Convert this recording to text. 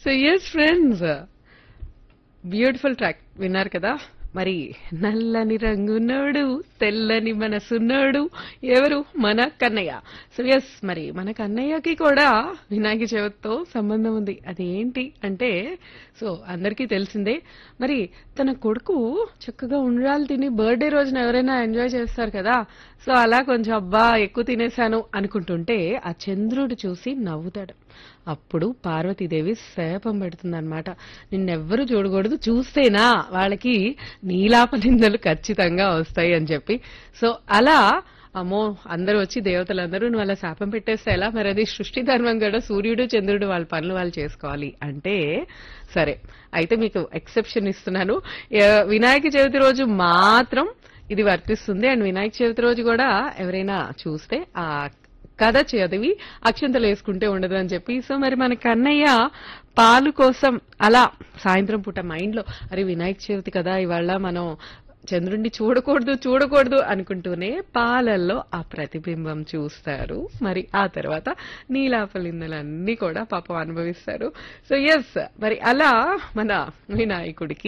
so yes friends beautiful track విన్నారు కదా మరి నల్లని రంగున్నోడు తెల్లని మనసున్నోడు ఎవరు మన కన్నయ్య సో ఎస్ మరి మన కన్నయ్యకి కూడా వినాయక చవితితో సంబంధం ఉంది అదేంటి అంటే సో అందరికీ తెలిసిందే మరి తన కొడుకు చక్కగా ఉండ్రాలు తిని బర్త్డే రోజున ఎవరైనా ఎంజాయ్ చేస్తారు కదా సో అలా కొంచెం అబ్బా ఎక్కువ తినేశాను అనుకుంటుంటే ఆ చంద్రుడు చూసి నవ్వుతాడు అప్పుడు పార్వతీదేవి శాపం పెడుతుందన్నమాట నిన్నెవ్వరూ చూడకూడదు చూస్తేనా వాళ్ళకి నీలాప నిందలు ఖచ్చితంగా వస్తాయి అని చెప్పి సో అలా అమ్మో అందరూ వచ్చి దేవతలందరూ నువ్వు అలా శాపం పెట్టేస్తే ఎలా మరి అది సృష్టి ధర్మం కూడా సూర్యుడు చంద్రుడు వాళ్ళ పనులు వాళ్ళు చేసుకోవాలి అంటే సరే అయితే మీకు ఎక్సెప్షన్ ఇస్తున్నాను ఏ- వినాయక చవితి రోజు మాత్రం ఇది వర్తిస్తుంది అండ్ వినాయక చవితి రోజు కూడా ఎవరైనా చూస్తే ఆ కథ చదివి అక్షంతలు వేసుకుంటే ఉండదు అని చెప్పి సో మరి మన కన్నయ్య పాలు కోసం అలా సాయంత్రం పూట మైండ్ లో అరే వినాయక చవితి కదా ఇవాళ మనం చంద్రుణ్ణి చూడకూడదు చూడకూడదు అనుకుంటూనే పాలల్లో ఆ ప్రతిబింబం చూస్తారు మరి ఆ తర్వాత నీలాపలిందలన్నీ కూడా పాపం అనుభవిస్తారు సో ఎస్ మరి అలా మన వినాయకుడికి